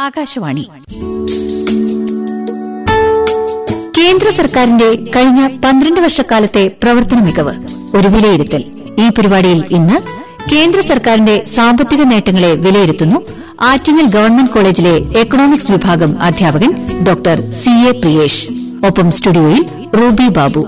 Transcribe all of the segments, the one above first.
ആകാശവാണി കേന്ദ്ര സർക്കാരിന്റെ കഴിഞ്ഞ പന്ത്രണ്ട് വർഷക്കാലത്തെ പ്രവർത്തന മികവ് ഒരു വിലയിരുത്തൽ ഈ പരിപാടിയിൽ ഇന്ന് കേന്ദ്ര സർക്കാരിന്റെ സാമ്പത്തിക നേട്ടങ്ങളെ വിലയിരുത്തുന്നു ആറ്റിങ്ങൽ ഗവൺമെന്റ് കോളേജിലെ എക്കണോമിക്സ് വിഭാഗം അധ്യാപകൻ ഡോക്ടർ സി എ പ്രിയേഷ് ഒപ്പം സ്റ്റുഡിയോയിൽ റൂബി ബാബു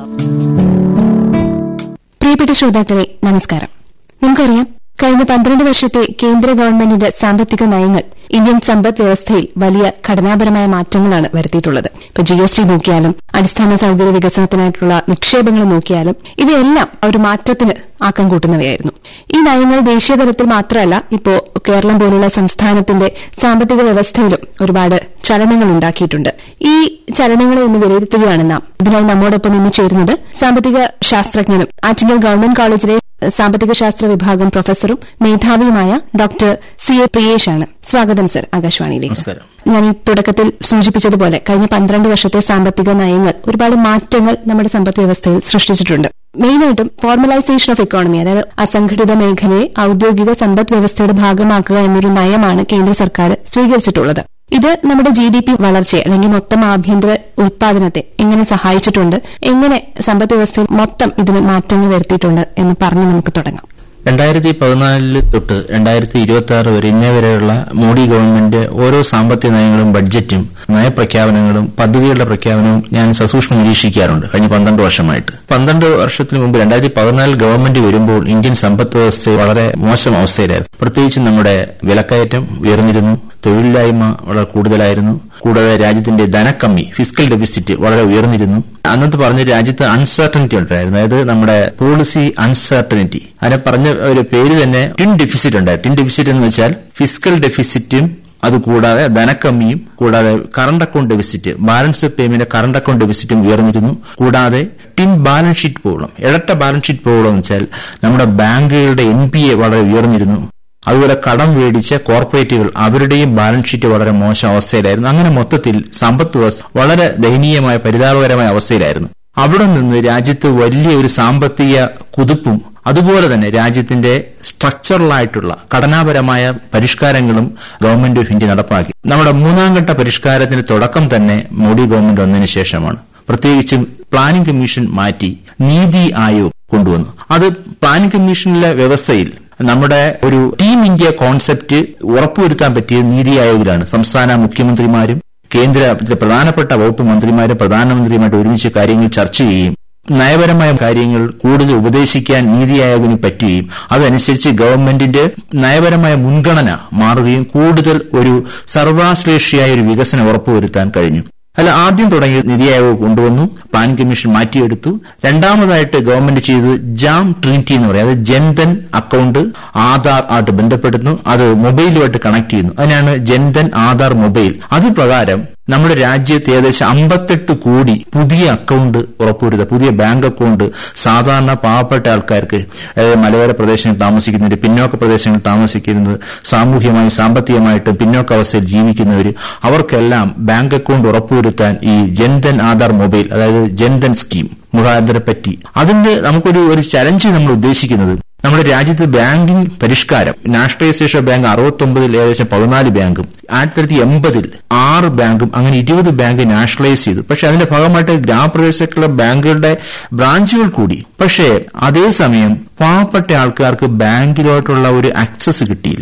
പ്രിയപ്പെട്ട ശ്രോതാക്കളെ നമസ്കാരം നമുക്കറിയാം കഴിഞ്ഞ പന്ത്രണ്ട് വർഷത്തെ കേന്ദ്ര ഗവൺമെന്റിന്റെ സാമ്പത്തിക നയങ്ങൾ ഇന്ത്യൻ സമ്പദ് വ്യവസ്ഥയിൽ വലിയ ഘടനാപരമായ മാറ്റങ്ങളാണ് വരുത്തിയിട്ടുള്ളത് ഇപ്പൊ ജി എസ് ടി നോക്കിയാലും അടിസ്ഥാന സൌകര്യ വികസനത്തിനായിട്ടുള്ള നിക്ഷേപങ്ങൾ നോക്കിയാലും ഇവയെല്ലാം ഒരു മാറ്റത്തിന് ആക്കം കൂട്ടുന്നവയായിരുന്നു ഈ നയങ്ങൾ ദേശീയ തലത്തിൽ മാത്രമല്ല ഇപ്പോ കേരളം പോലുള്ള സംസ്ഥാനത്തിന്റെ സാമ്പത്തിക വ്യവസ്ഥയിലും ഒരുപാട് ചലനങ്ങൾ ഉണ്ടാക്കിയിട്ടുണ്ട് ഈ ചലനങ്ങളെ ഇന്ന് വിലയിരുത്തുകയാണ് നാം ഇതിനായി നമ്മോടൊപ്പം ഇന്ന് ചേരുന്നത് സാമ്പത്തിക ശാസ്ത്രജ്ഞനും ആറ്റിങ്ങൽ ഗവൺമെന്റ് കോളേജിലെ സാമ്പത്തിക ശാസ്ത്ര വിഭാഗം പ്രൊഫസറും മേധാവിയുമായ ഡോക്ടർ സി എ പ്രിയേഷാണ് സ്വാഗതം സർ ആകാശവാണിയിലേക്ക് നമസ്കാരം. ഞാൻ ഈ തുടക്കത്തിൽ സൂചിപ്പിച്ചതുപോലെ കഴിഞ്ഞ പന്ത്രണ്ട് വർഷത്തെ സാമ്പത്തിക നയങ്ങൾ ഒരുപാട് മാറ്റങ്ങൾ നമ്മുടെ സമ്പദ് വ്യവസ്ഥയിൽ സൃഷ്ടിച്ചിട്ടുണ്ട് മെയിനായിട്ടും ഫോർമലൈസേഷൻ ഓഫ് എക്കോണമി അതായത് അസംഘടിത മേഖലയെ ഔദ്യോഗിക സമ്പദ് വ്യവസ്ഥയുടെ ഭാഗമാക്കുക എന്നൊരു നയമാണ് കേന്ദ്ര സർക്കാർ സ്വീകരിച്ചിട്ടുള്ളത് ഇത് നമ്മുടെ ജി ഡി പി വളർച്ചയെ അല്ലെങ്കിൽ മൊത്തം ആഭ്യന്തര ഉൽപാദനത്തെ എങ്ങനെ സഹായിച്ചിട്ടുണ്ട് എങ്ങനെ സമ്പദ് വ്യവസ്ഥയിൽ മൊത്തം ഇതിന് മാറ്റങ്ങൾ വരുത്തിയിട്ടുണ്ട് എന്ന് പറഞ്ഞ് നമുക്ക് തുടങ്ങാം രണ്ടായിരത്തി പതിനാലില് തൊട്ട് രണ്ടായിരത്തി ഇരുപത്തി ആറ് വരെ ഇന്നേ വരെയുള്ള മോഡി ഗവൺമെന്റ് ഓരോ സാമ്പത്തിക നയങ്ങളും ബഡ്ജറ്റും നയപ്രഖ്യാപനങ്ങളും പദ്ധതികളുടെ പ്രഖ്യാപനവും ഞാൻ സസൂക്ഷ്മം നിരീക്ഷിക്കാറുണ്ട് കഴിഞ്ഞ പന്ത്രണ്ട് വർഷമായിട്ട് പന്ത്രണ്ട് വർഷത്തിന് മുമ്പ് രണ്ടായിരത്തി പതിനാലിൽ ഗവൺമെന്റ് വരുമ്പോൾ ഇന്ത്യൻ സമ്പദ് വ്യവസ്ഥ വളരെ മോശം അവസ്ഥയിലായിരുന്നു പ്രത്യേകിച്ച് നമ്മുടെ വിലക്കയറ്റം ഉയർന്നിരുന്നു തൊഴിലില്ലായ്മ വളരെ കൂടുതലായിരുന്നു കൂടാതെ രാജ്യത്തിന്റെ ധനക്കമ്മി ഫിസിക്കൽ ഡെഫിസിറ്റ് വളരെ ഉയർന്നിരുന്നു അന്നത്തെ പറഞ്ഞ രാജ്യത്ത് അൺസർട്ടനിറ്റി ഉണ്ടായിരുന്നു അതായത് നമ്മുടെ പോളിസി അൺസർട്ടനിറ്റി അതിനെ പറഞ്ഞ ഒരു പേര് തന്നെ ടിൻ ഡെഫിസിറ്റ് ഉണ്ടായിരുന്നു ടിൻ ഡെഫിസിറ്റ് എന്ന് വെച്ചാൽ ഫിസിക്കൽ ഡെഫിസിറ്റും അതുകൂടാതെ ധനക്കമ്മിയും കൂടാതെ current account deficit balance payment current account ഡെഫിസിറ്റും ഉയർന്നിരുന്നു കൂടാതെ ടിൻ ബാലൻസ് ഷീറ്റ് പ്രോബ്ലം ഇരട്ട ബാലൻസ് ഷീറ്റ് പ്രോബ്ലം എന്ന് വെച്ചാൽ നമ്മുടെ ബാങ്കുകളുടെ എൻ പി എ വളരെ ഉയർന്നിരുന്നു അതുപോലെ കടം മേടിച്ച കോർപ്പറേറ്റുകൾ അവരുടെയും ബാലൻസ് ഷീറ്റ് വളരെ മോശം അവസ്ഥയിലായിരുന്നു അങ്ങനെ മൊത്തത്തിൽ സമ്പദ് വ്യവസ്ഥ വളരെ ദയനീയമായ പരിതാപകരമായ അവസ്ഥയിലായിരുന്നു അവിടെ നിന്ന് രാജ്യത്ത് വലിയ ഒരു സാമ്പത്തിക കുതിപ്പും അതുപോലെ തന്നെ രാജ്യത്തിന്റെ സ്ട്രക്ചറലായിട്ടുള്ള ഘടനാപരമായ പരിഷ്കാരങ്ങളും ഗവൺമെന്റ് ഓഫ് ഇന്ത്യ നടപ്പാക്കി നമ്മുടെ മൂന്നാം ഘട്ട പരിഷ്കാരത്തിന് തുടക്കം തന്നെ മോഡി ഗവൺമെന്റ് വന്നതിന് ശേഷമാണ് പ്രത്യേകിച്ചും പ്ലാനിംഗ് കമ്മീഷൻ മാറ്റി നീതി ആയോഗ് കൊണ്ടുവന്നു അത് പ്ലാനിംഗ് കമ്മീഷനിലെ വ്യവസ്ഥയിൽ നമ്മുടെ ഒരു ടീം ഇന്ത്യ കോൺസെപ്റ്റ് ഉറപ്പുവരുത്താൻ പറ്റിയത് നീതി ആയോഗിലാണ് സംസ്ഥാന മുഖ്യമന്ത്രിമാരും കേന്ദ്ര പ്രധാനപ്പെട്ട വകുപ്പ് മന്ത്രിമാരും പ്രധാനമന്ത്രിയുമായിട്ട് ഒരുമിച്ച് കാര്യങ്ങൾ ചർച്ച ചെയ്യുകയും നയപരമായ കാര്യങ്ങൾ കൂടുതൽ ഉപദേശിക്കാൻ നീതി ആയോഗിന് പറ്റുകയും അതനുസരിച്ച് ഗവൺമെന്റിന്റെ നയപരമായ മുൻഗണന മാറുകയും കൂടുതൽ ഒരു സർവാശ്ലേഷിയായ ഒരു വികസനം ഉറപ്പുവരുത്താൻ കഴിഞ്ഞു അല്ല ആദ്യം തുടങ്ങി നിതി ആയോഗ് കൊണ്ടുവന്നു പ്ലാൻ കമ്മീഷൻ മാറ്റിയെടുത്തു രണ്ടാമതായിട്ട് ഗവൺമെന്റ് ചെയ്തത് ജാം ട്രിനിറ്റി എന്ന് പറയും അത് ജൻധൻ അക്കൌണ്ട് ആധാർ ആയിട്ട് ബന്ധപ്പെടുന്നു അത് മൊബൈലുമായിട്ട് കണക്ട് ചെയ്യുന്നു അതിനാണ് ജൻധൻ ആധാർ മൊബൈൽ അത് പ്രകാരം നമ്മുടെ രാജ്യത്ത് ഏകദേശം അമ്പത്തെട്ട് കോടി പുതിയ അക്കൌണ്ട് ഉറപ്പുവരുത്തുക പുതിയ ബാങ്ക് അക്കൌണ്ട് സാധാരണ പാവപ്പെട്ട ആൾക്കാർക്ക് അതായത് മലയോര പ്രദേശങ്ങളിൽ താമസിക്കുന്നവർ പിന്നോക്ക പ്രദേശങ്ങളിൽ താമസിക്കുന്നത് സാമൂഹ്യമായും സാമ്പത്തികമായിട്ടും പിന്നോക്കാവസ്ഥയിൽ ജീവിക്കുന്നവർ അവർക്കെല്ലാം ബാങ്ക് അക്കൌണ്ട് ഉറപ്പുവരുത്താൻ ഈ ജൻധൻ ആധാർ മൊബൈൽ അതായത് ജൻധൻ സ്കീം മുഖാന്തരം പറ്റി അതിന്റെ നമുക്കൊരു ഒരു ചലഞ്ച് നമ്മൾ ഉദ്ദേശിക്കുന്നത് നമ്മുടെ രാജ്യത്ത് ബാങ്കിംഗ് പരിഷ്കാരം നാഷണലൈസേഷൻ ഓഫ് ബാങ്ക് അറുപത്തൊമ്പതിൽ ഏകദേശം പതിനാല് ബാങ്കും ആയിരത്തി തൊള്ളായിരത്തി എൺപതിൽ ആറ് ബാങ്കും അങ്ങനെ ഇരുപത് ബാങ്ക് നാഷണലൈസ് ചെയ്തു പക്ഷെ അതിന്റെ ഭാഗമായിട്ട് ഗ്രാമപ്രദേശത്തുള്ള ബാങ്കുകളുടെ ബ്രാഞ്ചുകൾ കൂടി പക്ഷേ അതേസമയം പാവപ്പെട്ട ആൾക്കാർക്ക് ബാങ്കിലോട്ടുള്ള ഒരു ആക്സസ് കിട്ടിയില്ല